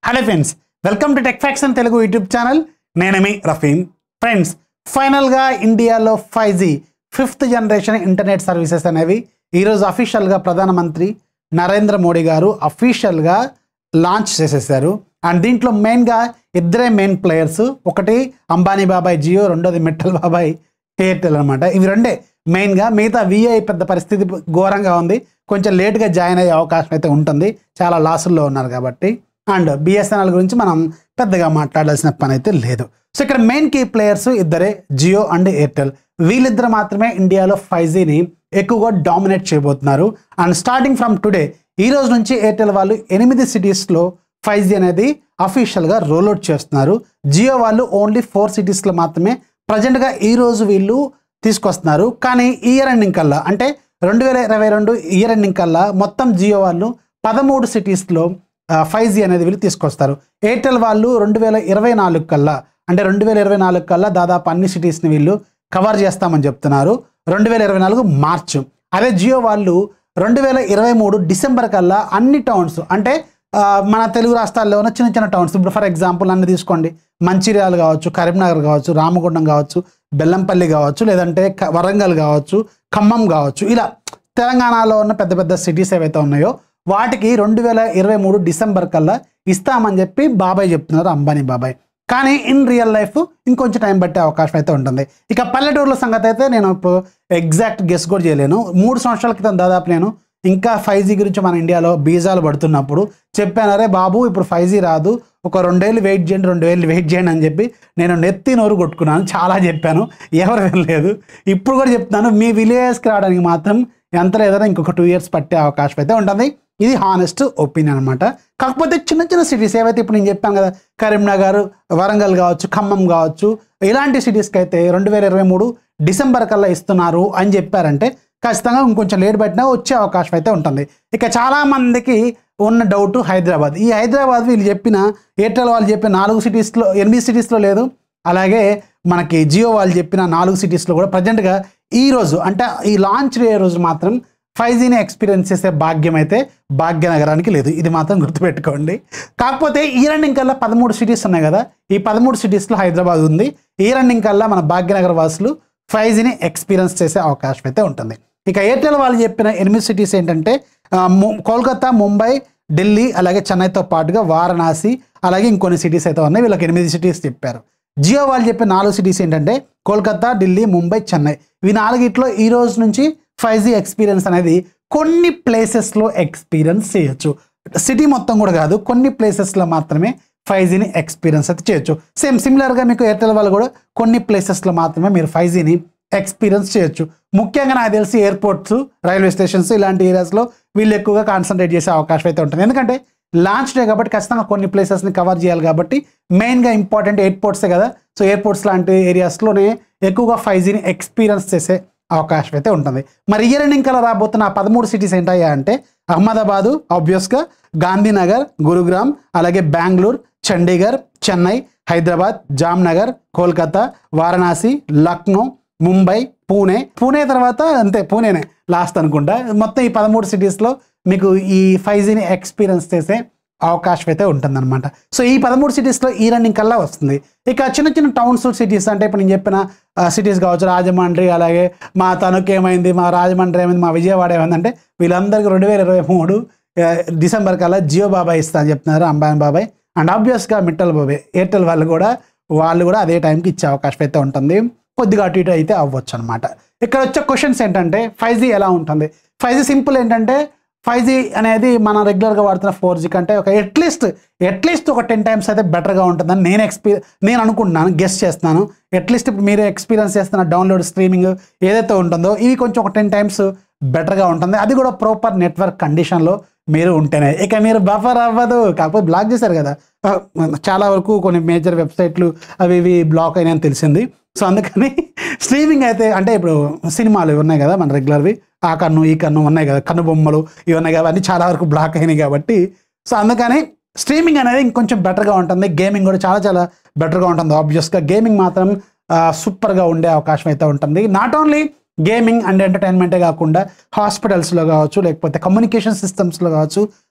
hello friends welcome to tech faction Telugu YouTube channel నేను మీ Rafi friends ఫైనల్గా ఇండియాలో five G fifth generation internet services అనేవి ఈరోజు అఫీషియల్గా ప్రధానమంత్రి నరేంద్ర మోడీ గారు అఫీషియల్గా లాంచ్ చేసేసారు అండ్ దీంట్లో మెయిన్గా ఇద్దరే మెయిన్ ప్లేయర్స్ ఒకటి అంబానీ బాబాయ్ జియో రెండోది మిట్టల్ బాబాయ్ ఎయిర్టెల్ అనమాట ఇవి రెండే మెయిన్గా మిగతా విఐ పెద్ద పరిస్థితి ఘోరంగా ఉంది కొంచెం లేట్గా జాయిన్ అయ్యే అవకాశం అయితే ఉంటుంది చాలా లాసుల్లో ఉన్నారు కాబట్టి అండ్ బిఎస్ఎన్ఎల్ గురించి మనం పెద్దగా మాట్లాడాల్సిన పని అయితే లేదు సో ఇక్కడ మెయిన్ కీ ప్లేయర్స్ ఇద్దరే జియో అండ్ ఎయిర్టెల్ వీళ్ళిద్దరు మాత్రమే ఇండియాలో ఫైవ్ జీని ఎక్కువగా డామినేట్ చేయబోతున్నారు అండ్ స్టార్టింగ్ ఫ్రమ్ టుడే ఈ రోజు నుంచి ఎయిర్టెల్ వాళ్ళు ఎనిమిది సిటీస్లో ఫైవ్ జీ అనేది అఫీషియల్గా రోల్అవుట్ చేస్తున్నారు జియో వాళ్ళు ఓన్లీ ఫోర్ సిటీస్లో మాత్రమే ప్రజెంట్గా ఈ రోజు వీళ్ళు తీసుకొస్తున్నారు కానీ ఈ ఇయర్ ఎండింగ్ కల్లా అంటే రెండు వేల ఇరవై రెండు ఇయర్ ఎండింగ్ కల్లా మొత్తం జియో వాళ్ళు పదమూడు సిటీస్లో ఫైవ్ జీ అనేది వీళ్ళు తీసుకొస్తారు ఎయిర్టెల్ వాళ్ళు రెండు వేల ఇరవై నాలుగు కల్లా అంటే రెండు వేల ఇరవై నాలుగు కల్లా దాదాపు అన్ని సిటీస్ని వీళ్ళు కవర్ చేస్తామని చెప్తున్నారు రెండు వేల ఇరవై నాలుగు మార్చ్ అదే జియో వాళ్ళు రెండు వేల ఇరవై మూడు డిసెంబర్ కల్లా అన్ని టౌన్స్ అంటే ఆ, మన తెలుగు రాష్ట్రాల్లో ఉన్న చిన్న చిన్న టౌన్స్ ఇప్పుడు ఫర్ ఎగ్జాంపుల్ అన్ని తీసుకోండి మంచిర్యాల కావచ్చు కరీంనగర్ కావచ్చు రామగుండం కావచ్చు బెల్లంపల్లి కావచ్చు లేదంటే క- వరంగల్ కావచ్చు ఖమ్మం కావచ్చు ఇలా తెలంగాణలో ఉన్న పెద్ద పెద్ద సిటీస్ ఏవైతే ఉన్నాయో వాటికి రెండు వేల ఇరవై మూడు డిసెంబర్ కల్లా ఇస్తామని చెప్పి బాబాయ్ చెప్తున్నారు అంబానీ బాబాయ్ కానీ ఇన్ రియల్ లైఫ్ ఇంకొంచెం టైం పట్టే అవకాశం అయితే ఉంటుంది ఇక పల్లెటూరుల సంగతి అయితే నేను ఇప్పుడు ఎగ్జాక్ట్ గెస్ కూడా చేయలేను మూడు సంవత్సరాల క్రితం దాదాపు నేను ఇంకా ఫైవ్ జీ గురించి మన ఇండియాలో బీజాలు పడుతున్నప్పుడు చెప్పాను అరే బాబు ఇప్పుడు ఫైవ్ జీ రాదు ఒక రెండేళ్ళు వెయిట్ చేయండి రెండు వేలు వెయిట్ చేయండి అని చెప్పి నేను నెత్తి నోరు కొట్టుకున్నాను చాలా చెప్పాను ఎవరు వినలేదు ఇప్పుడు కూడా చెప్తున్నాను మీ విలేజ్కి రావడానికి మాత్రం ఎంత లేదన్నా ఇంకొక టూ ఇయర్స్ పట్టే అవకాశం అయితే ఉంటుంది ఇది హానెస్ట్ ఒపీనియన్ అనమాట కాకపోతే చిన్న చిన్న సిటీస్ ఏవైతే ఇప్పుడు నేను చెప్పాను కదా కరీంనగర్ వరంగల్ కావచ్చు ఖమ్మం కావచ్చు ఇలాంటి సిటీస్కి అయితే రెండు వేల ఇరవై మూడు డిసెంబర్ కల్లా ఇస్తున్నారు అని చెప్పారంటే ఖచ్చితంగా ఇంకొంచెం లేట్ పట్టినా వచ్చే అవకాశం అయితే ఉంటుంది ఇక చాలా మందికి ఉన్న డౌట్ హైదరాబాద్ ఈ హైదరాబాద్ వీళ్ళు చెప్పిన ఎయిర్టెల్ వాళ్ళు చెప్పిన నాలుగు సిటీస్లో ఎనిమిది సిటీస్లో లేదు అలాగే మనకి జియో వాళ్ళు చెప్పిన నాలుగు సిటీస్లో కూడా ప్రజెంట్గా ఈ రోజు అంటే ఈ లాంచ్ డే రోజు మాత్రం ఫైవ్ జీని ఎక్స్పీరియన్స్ చేసే భాగ్యం అయితే భాగ్యనగరానికి లేదు ఇది మాత్రం గుర్తుపెట్టుకోండి కాకపోతే ఈ రన్నింగ్ కల్లా పదమూడు సిటీస్ ఉన్నాయి కదా ఈ పదమూడు సిటీస్లో హైదరాబాద్ ఉంది ఈ రన్నింగ్ కల్లా మన భాగ్యనగర్ వాసులు ఫైవ్ జీని ఎక్స్పీరియన్స్ చేసే అవకాశం అయితే ఉంటుంది ఇక ఎయిర్టెల్ వాళ్ళు చెప్పిన ఎనిమిది సిటీస్ ఏంటంటే ఆ, ము- కోల్కతా ముంబై ఢిల్లీ అలాగే చెన్నైతో పాటుగా వారణాసి అలాగే ఇంకొన్ని సిటీస్ అయితే ఉన్నాయి వీళ్ళకి ఎనిమిది సిటీస్ చెప్పారు జియో వాళ్ళు చెప్పే నాలుగు సిటీస్ ఏంటంటే కోల్కతా ఢిల్లీ ముంబై చెన్నై ఇవి నాలుగిట్లో ఈ రోజు నుంచి ఫైవ్ జీ ఎక్స్పీరియన్స్ అనేది కొన్ని ప్లేసెస్లో ఎక్స్పీరియన్స్ చేయొచ్చు సిటీ మొత్తం కూడా కాదు కొన్ని ప్లేసెస్లో మాత్రమే ఫైవ్ జీని ఎక్స్పీరియన్స్ అయితే చేయొచ్చు సేమ్ సిమిలర్గా మీకు ఎయిర్టెల్ వాళ్ళు కూడా కొన్ని ప్లేసెస్లో మాత్రమే మీరు ఫైవ్ జీని ఎక్స్పీరియన్స్ చేయొచ్చు ముఖ్యంగా నాకు తెలిసి ఎయిర్పోర్ట్స్ రైల్వే స్టేషన్స్ ఇలాంటి ఏరియాస్లో వీళ్ళు ఎక్కువగా కాన్సన్ట్రేట్ చేసే అవకాశం అయితే ఉంటుంది ఎందుకంటే లాంచ్ డే కాబట్టి ఖచ్చితంగా కొన్ని ప్లేసెస్ని కవర్ చేయాలి కాబట్టి మెయిన్గా ఇంపార్టెంట్ ఎయిర్పోర్ట్సే కదా సో ఎయిర్పోర్ట్స్ లాంటి ఏరియాస్లోనే ఎక్కువగా ఫైవ్ జీని ఎక్స్పీరియన్స్ చేసే అవకాశం అయితే ఉంటుంది మరి ఇయర్ ఎండింగ్ కల్లా రాబోతున్న ఆ పదమూడు సిటీస్ ఏంటయ్యా అంటే అహ్మదాబాదు ఆబ్వియస్గా గాంధీనగర్ గురుగ్రామ్ అలాగే బెంగళూరు చండీగఢ్ చెన్నై హైదరాబాద్ జామ్నగర్ కోల్కతా వారణాసి లక్నో ముంబై పూణే పూణే తర్వాత అంతే పూణేనే లాస్ట్ అనుకుంటా మొత్తం ఈ పదమూడు సిటీస్లో మీకు ఈ ఫైవ్ జీని ఎక్స్పీరియన్స్ చేసే అవకాశం అయితే ఉంటుందన్నమాట సో ఈ పదమూడు సిటీస్లో ఈ రన్నింగ్ కల్లా వస్తుంది ఇక చిన్న చిన్న టౌన్స్ సిటీస్ అంటే ఇప్పుడు నేను చెప్పిన సిటీస్ కావచ్చు రాజమండ్రి అలాగే మా తణుకు ఏమైంది మా రాజమండ్రి ఏమైంది మా విజయవాడ ఏమైంది అంటే వీళ్ళందరికీ రెండు వేల ఇరవై మూడు ఆ, డిసెంబర్ కల్లా జియో బాబాయ్ ఇస్తా అని చెప్తున్నారు అంబానీ బాబాయ్ అండ్ ఆబ్వియస్గా మిట్టల్ బాబాయ్ ఎయిర్టెల్ వాళ్ళు కూడా వాళ్ళు కూడా అదే టైంకి ఇచ్చే అవకాశం అయితే ఉంటుంది కొద్దిగా అటు ఇటు అయితే అవ్వచ్చు అనమాట ఇక్కడ వచ్చే క్వశ్చన్స్ ఏంటంటే ఫైవ్ జీ ఎలా ఉంటుంది ఫైవ్ జీ సింపుల్ ఏంటంటే ఫైవ్ జీ అనేది మనం రెగ్యులర్గా వాడుతున్న ఫోర్ జీ కంటే ఒక అట్లీస్ట్ అట్లీస్ట్ ఒక టెన్ టైమ్స్ అయితే బెటర్గా ఉంటుందని నేను ఎక్స్పీ నేను అనుకుంటున్నాను గెస్ చేస్తున్నాను అట్లీస్ట్ ఇప్పుడు మీరు ఎక్స్పీరియన్స్ చేస్తున్న డౌన్లోడ్ స్ట్రీమింగ్ ఏదైతే ఉంటుందో ఇవి కొంచెం ఒక టెన్ టైమ్స్ బెటర్గా ఉంటుంది అది కూడా ప్రాపర్ నెట్వర్క్ కండిషన్లో మీరు ఉంటేనే ఇక మీరు బఫర్ అవ్వదు కాకపోతే బ్లాక్ చేశారు కదా ఆ, చాలా వరకు కొన్ని మేజర్ వెబ్సైట్లు అవి ఇవి బ్లాక్ అయినాయని తెలిసింది సో అందుకని స్ట్రీమింగ్ అయితే అంటే ఇప్పుడు సినిమాలు ఇవి ఉన్నాయి కదా మన రెగ్యులర్వి ఆ కన్ను ఈ కన్ను ఉన్నాయి కదా కన్ను బొమ్మలు ఇవి ఉన్నాయి కదా అన్నీ చాలా వరకు బ్లాక్ అయినాయి కాబట్టి సో అందుకని స్ట్రీమింగ్ అనేది ఇంకొంచెం బెటర్గా ఉంటుంది గేమింగ్ కూడా చాలా చాలా బెటర్గా ఉంటుంది ఆబ్వియస్గా గేమింగ్ మాత్రం సూపర్గా ఉండే అవకాశం అయితే ఉంటుంది నాట్ ఓన్లీ గేమింగ్ అండ్ ఎంటర్టైన్మెంటే కాకుండా హాస్పిటల్స్లో కావచ్చు లేకపోతే కమ్యూనికేషన్ సిస్టమ్స్లో కావచ్చు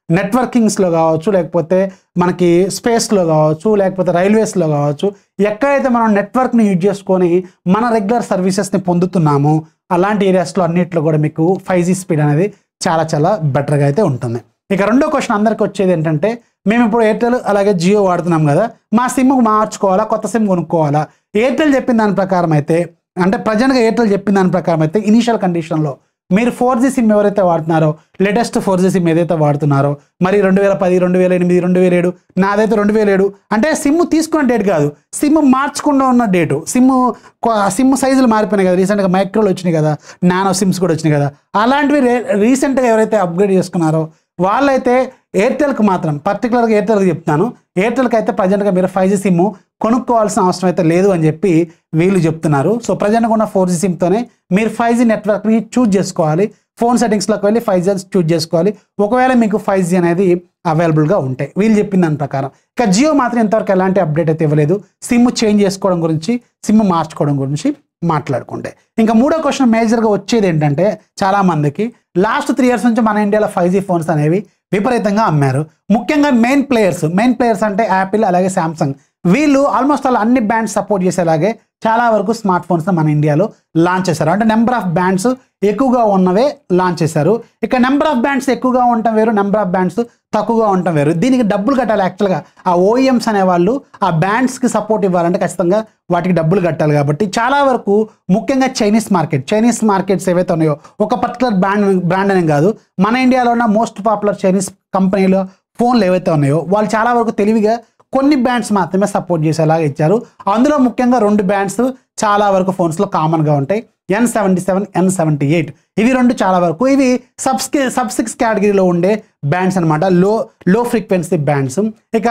నెట్వర్కింగ్స్లో కావచ్చు లేకపోతే మనకి స్పేస్లో కావచ్చు లేకపోతే రైల్వేస్లో కావచ్చు ఎక్కడైతే మనం నెట్వర్క్ని యూజ్ చేసుకొని మన రెగ్యులర్ సర్వీసెస్ని పొందుతున్నామో అలాంటి ఏరియాస్లో అన్నిట్లో కూడా మీకు ఫైవ్ జీ స్పీడ్ అనేది చాలా చాలా బెటర్గా అయితే ఉంటుంది ఇక రెండో క్వశ్చన్ అందరికి వచ్చేది ఏంటంటే మేము ఇప్పుడు ఎయిర్టెల్ అలాగే జియో వాడుతున్నాం కదా మా సిమ్ మార్చుకోవాలా కొత్త సిమ్ కొనుక్కోవాలా ఎయిర్టెల్ చెప్పిన దాని ప్రకారం అయితే అంటే ప్రజెంట్గా ఎయిర్టెల్ చెప్పిన దాని ప్రకారం అయితే ఇనీషియల్ కండిషన్లో మీరు ఫోర్ జీ సిమ్ ఎవరైతే వాడుతున్నారో లేటెస్ట్ ఫోర్ జీ సిమ్ ఏదైతే వాడుతున్నారో మరి రెండు వేల పది రెండు వేల ఎనిమిది రెండు వేల ఏడు నాదైతే రెండు వేల ఏడు అంటే సిమ్ తీసుకున్న డేట్ కాదు సిమ్ మార్చకుండా ఉన్న డేటు సిమ్ సిమ్ సైజులు మారిపోయినాయి కదా రీసెంట్గా మైక్రోలు వచ్చినాయి కదా నానో సిమ్స్ కూడా వచ్చినాయి కదా అలాంటివి రే రీసెంట్గా ఎవరైతే అప్గ్రేడ్ చేసుకున్నారో వాళ్ళైతే ఎయిర్టెల్కి మాత్రం పర్టికులర్గా ఎయిర్టెల్కి చెప్తాను ఎయిర్టెల్కి అయితే ప్రజెంట్గా మీరు ఫైవ్ జీ సిమ్ కొనుక్కోవాల్సిన అవసరం అయితే లేదు అని చెప్పి వీళ్ళు చెప్తున్నారు సో ప్రజెంట్గా ఉన్న ఫోర్ జీ సిమ్తోనే మీరు ఫైవ్ జీ నెట్వర్క్ని చూజ్ చేసుకోవాలి ఫోన్ సెట్టింగ్స్లోకి వెళ్ళి ఫైవ్ జీ చూజ్ చేసుకోవాలి ఒకవేళ మీకు ఫైవ్ జీ అనేది అవైలబుల్గా ఉంటాయి వీళ్ళు చెప్పిన దాని ప్రకారం ఇక జియో మాత్రం ఇంతవరకు ఎలాంటి అప్డేట్ అయితే ఇవ్వలేదు సిమ్ చేంజ్ చేసుకోవడం గురించి సిమ్ మార్చుకోవడం గురించి మాట్లాడుకుంటే ఇంకా మూడో క్వశ్చన్ మేజర్గా వచ్చేది ఏంటంటే చాలా మందికి లాస్ట్ త్రీ ఇయర్స్ నుంచి మన ఇండియాలో ఫైవ్ జీ ఫోన్స్ అనేవి విపరీతంగా అమ్మారు ముఖ్యంగా మెయిన్ ప్లేయర్స్ మెయిన్ ప్లేయర్స్ అంటే యాపిల్ అలాగే శాంసంగ్ వీళ్ళు ఆల్మోస్ట్ ఆల్ అన్ని బ్యాండ్స్ సపోర్ట్ చేసేలాగే చాలా వరకు స్మార్ట్ ఫోన్స్ మన ఇండియాలో లాంచ్ చేశారు అంటే నెంబర్ ఆఫ్ బ్యాండ్స్ ఎక్కువగా ఉన్నవే లాంచ్ చేశారు ఇక నెంబర్ ఆఫ్ బ్యాండ్స్ ఎక్కువగా ఉండటం వేరు నెంబర్ ఆఫ్ బ్యాండ్స్ తక్కువగా ఉండటం వేరు దీనికి డబ్బులు కట్టాలి యాక్చువల్గా ఆ ఓఈఎంస్ అనేవాళ్ళు ఆ బ్యాండ్స్కి సపోర్ట్ ఇవ్వాలంటే ఖచ్చితంగా వాటికి డబ్బులు కట్టాలి కాబట్టి చాలా వరకు ముఖ్యంగా చైనీస్ మార్కెట్ చైనీస్ మార్కెట్స్ ఏవైతే ఉన్నాయో ఒక పర్టికులర్ బ్రాండ్ బ్రాండ్ అనే కాదు మన ఇండియాలో ఉన్న మోస్ట్ పాపులర్ చైనీస్ కంపెనీలో ఫోన్లు ఏవైతే ఉన్నాయో వాళ్ళు చాలా వరకు తెలివిగా కొన్ని బ్యాండ్స్ మాత్రమే సపోర్ట్ చేసేలాగా ఇచ్చారు అందులో ముఖ్యంగా రెండు బ్యాండ్స్ చాలా వరకు ఫోన్స్లో కామన్గా ఉంటాయి N seventy seven N seventy eight ఇవి రెండు చాలా వరకు ఇవి సబ్స్కి సబ్ సిక్స్ కేటగిరీలో ఉండే బ్యాండ్స్ అనమాట లో లో ఫ్రీక్వెన్సీ బ్యాండ్స్ ఇక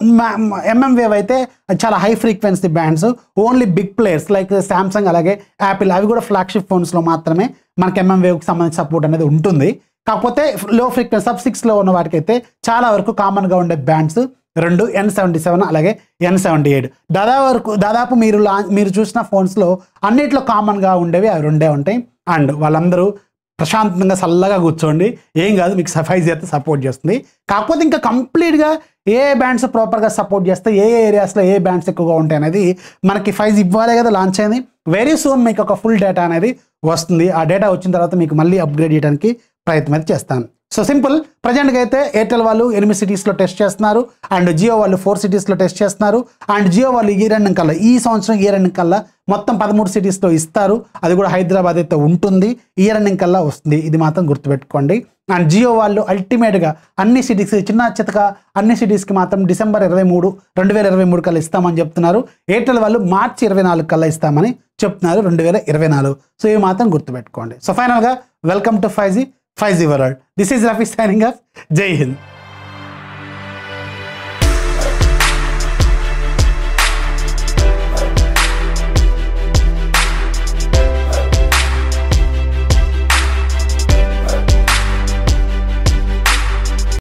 ఎంఎం వేవ్ అయితే చాలా high frequency bands only big players like Samsung అలాగే యాపిల్ అవి కూడా ఫ్లాగ్షిప్ ఫోన్స్లో మాత్రమే మనకి ఎంఎం వేవ్కి సంబంధించిన సపోర్ట్ అనేది ఉంటుంది కాకపోతే లో ఫ్రీక్వెన్సీ సబ్ సిక్స్లో ఉన్న వాటికైతే చాలా వరకు కామన్గా ఉండే బ్యాండ్స్ రెండు ఎన్ సెవెంటీ సెవెన్ అలాగే ఎన్ సెవెంటీ ఎయిట్ దాదాపు వరకు దాదాపు మీరు లా మీరు చూసిన ఫోన్స్లో అన్నిట్లో కామన్గా ఉండేవి అవి రెండే ఉంటాయి అండ్ వాళ్ళందరూ ప్రశాంతంగా చల్లగా కూర్చోండి ఏం కాదు మీకు సఫైజ్ అయితే సపోర్ట్ చేస్తుంది కాకపోతే ఇంకా కంప్లీట్గా ఏ బ్యాండ్స్ ప్రాపర్గా సపోర్ట్ చేస్తే ఏ ఏ ఏరియాస్లో ఏ బ్యాండ్స్ ఎక్కువగా ఉంటాయి అనేది మనకి ఫైజ్ ఇవ్వాలే కదా లాంచ్ అయింది వెరీ సూన్ మీకు ఒక ఫుల్ డేటా అనేది వస్తుంది ఆ డేటా వచ్చిన తర్వాత మీకు మళ్ళీ అప్గ్రేడ్ చేయడానికి ప్రయత్నం అయితే చేస్తాను సో సింపుల్ ప్రజెంట్గా అయితే ఎయిర్టెల్ వాళ్ళు ఎనిమిది సిటీస్లో టెస్ట్ చేస్తున్నారు అండ్ జియో వాళ్ళు ఫోర్ సిటీస్లో టెస్ట్ చేస్తున్నారు అండ్ జియో వాళ్ళు ఈ రెండు కల్లా ఈ సంవత్సరం ఈ రెండు కల్లా మొత్తం పదమూడు సిటీస్లో ఇస్తారు అది కూడా హైదరాబాద్ అయితే ఉంటుంది ఈ రెండు కల్లా వస్తుంది ఇది మాత్రం గుర్తుపెట్టుకోండి అండ్ జియో వాళ్ళు అల్టిమేట్గా అన్ని సిటీస్ చిన్న చితక అన్ని సిటీస్కి మాత్రం డిసెంబర్ ఇరవై మూడు రెండు వేల ఇరవై మూడు కల్లా ఇస్తామని చెప్తున్నారు ఎయిర్టెల్ వాళ్ళు మార్చి ఇరవై నాలుగు కల్లా ఇస్తామని చెప్తున్నారు రెండు వేల ఇరవై నాలుగు సో ఇవి మాత్రం గుర్తుపెట్టుకోండి సో ఫైనల్గా welcome to five G five G world this is Rafi signing off Jai Hind